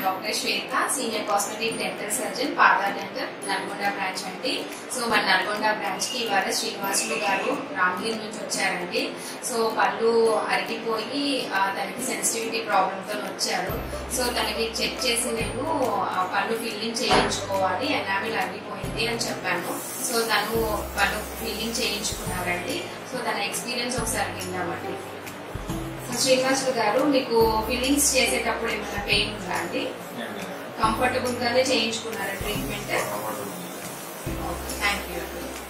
doctor Shweta senior cosmetic dental surgeon పాదా dental Nalgonda branch అండి so మన నల్గొండ బ్రాంచ్ కి ఇవాళ శ్రీనివాసులు గారు రామగిరి నుంచి వచ్చారండి సో పళ్ళు అరిగిపోయి ఆ, తనకి సెన్సిటివిటీ ప్రాబ్లమ్ తో వచ్చారు సో తనకి చెక్ చేసి నేను ఆ పళ్ళు ఫిల్లింగ్ చేయించుకోవాలి ఎనామిల్ అరిగిపోయింది అని చెప్పాను సో తను పళ్ళు ఫిల్లింగ్ చేయించుకున్నారండి సో తన ఎక్స్పీరియన్స్ ఒకసారి విందామండి సో శ్రీనివాసులు గారు మీకు ఫిల్లింగ్స్ చేసేటప్పుడు ఏమైనా పెయిన్ ఉందా అండి కంఫర్టబుల్ గానే చేయించుకున్నారా ట్రీట్మెంట్ థ్యాంక్ యూ